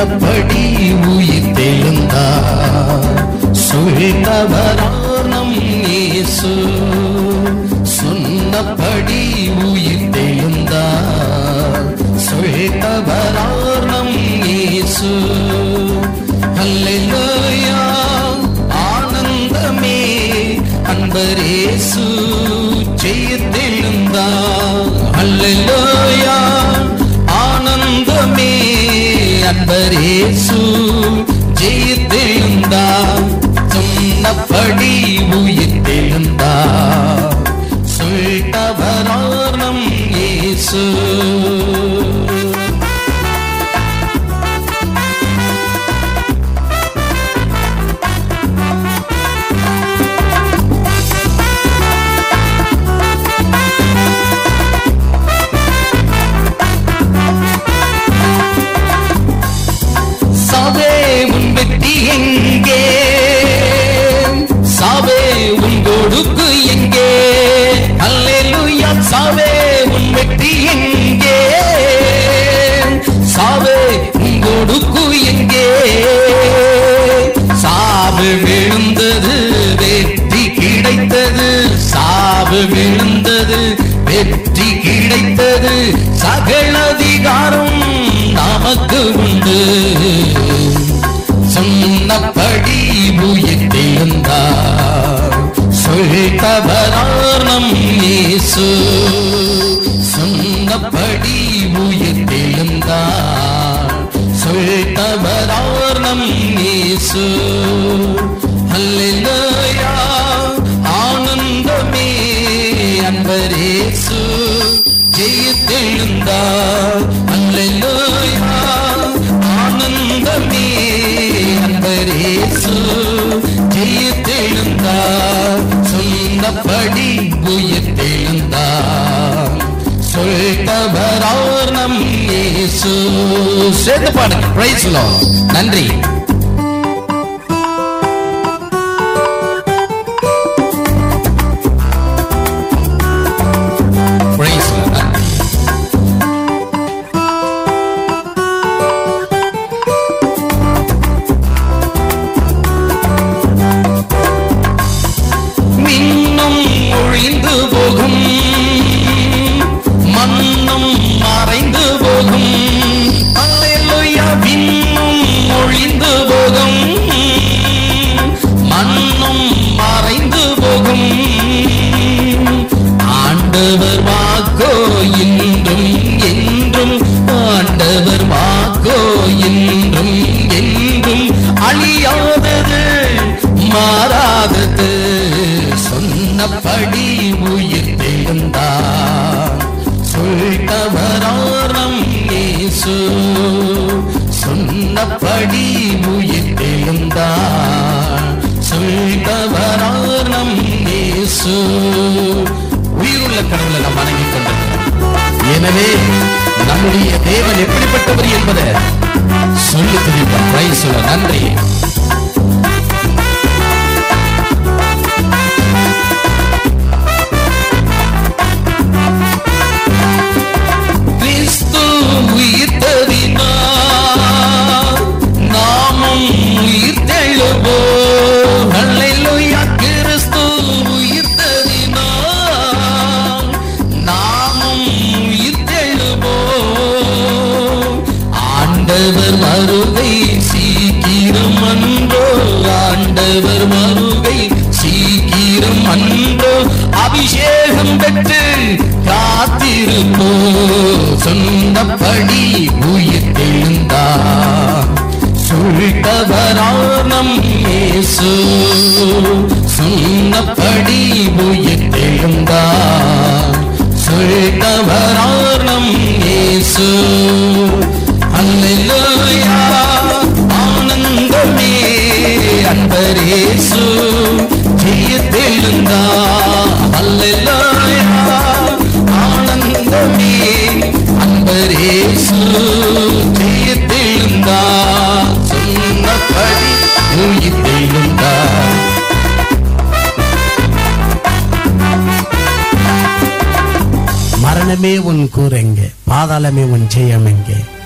சொன்னபடி உயிர் தெழுந்தார் சொல்கிறவரார் நம் இயேசு சொன்னபடி உயிர் தெழுந்தார் சொல்கிறவரார் நம் இயேசு அல்லேலூயா ஆனந்தமே அன்பரேசு செய்தெழுந்தார் அல்லேலூயா ஆனந்தமே அன்பரேசு ஜெயித்தெழுந்தார் சொன்னபடி உயிர்த்தெழுந்தார் சொல்லிட்டவரார் நம் இயேசு சாவே உன் வெற்றி எங்கே சாவே உன் கொடுக்கு எங்கே அல்லேலூயா சாவே உன் வெற்றி எங்கே சாவே உன் கொடுக்கு எங்கே சாவு விழுந்தது வெற்றி கிடைத்தது சாவு விழுந்தது வெற்றி கிடைத்தது சகல அதிகாரம் நமக்கு உண்டு சொன்னபடி உயிர்த்தெழுந்தார் சொல்கிறவரார் நம் இயேசு சொன்னபடி உயிர்த்தெழுந்தார் சொல்கிறவரார் நம் இயேசு அல்லேலூயா ஆனந்தமே அன்பரேசு ஜெயித்தெழுந்தார் அல்லேலூயா ஆனந்தமே அன்பரேசு ஜெயித்தெழுந்தார் சொன்னபடி உயிர்த்தெழுந்தார் சொல்கிறவரார் நம் இயேசு சேர்ந்து பாடுங்க பிரைஸ் நன்றி Praise the Lord. நன்றி மின்னும் ஒழிந்து போகும் மண்ணும் மறைந்து போகும் அல்லேலூயா விண்ணும் ஒழிந்து போகும் மண்ணும் மறைந்து போகும் ஆண்டவர் வாக்கோ இன்றும் என்றும் ஆண்டவர் வாக்கோ இன்றும் என்றும் அழியாதது மாறாதது சொன்னபடி உயிர் தெழுந்தார் சொல்கிறவராரம் இயேசு சொன்னபடி உயிர் தெழுந்தார் சொல்கிறவராரம் இயேசு உயிருள்ள கடவுளை நாம் வணங்கிக் கொண்டிருக்கிறோம் எனவே நம்முடைய தேவன் எப்படிப்பட்டவர் என்பதை சொல்லி தெரிவிப்பார் பிரைஸ் நன்றி கிறிஸ்து உயிர்த்ததினார் நாமும் உயிர்த்தெழுவோம் அல்லேலூயா கிறிஸ்து உயிர்த்ததினார் நாமும் உயிர்த்தெழுவோம் ஆண்டவர் வருகை சீக்கிரம் அன்றோ ஆண்டவர் வருகை சீக்கிரம் அன்றோ அபிஷேகம் பெற்று காத்திருப்போ சொன்னபடி உயிர் தெழுந்தார் சொல்கிறவரார் நம் இயேசு சொன்னபடி உயிர் தெழுந்தார் சொல்கிறவரார் நம் இயேசு அல்லேலூயா ஆனந்தமே அன்பரேசு ஜெயத்தெழுந்தா அல்லேலூயா ஆனந்தமே அன்பரேசு ஜெயத்தெழுந்தா சொன்னபடி உயிர்த்தெழுந்தா மரணமே உன் கூரெங்கே பாதாளமே உன் ஜெயம் எங்கே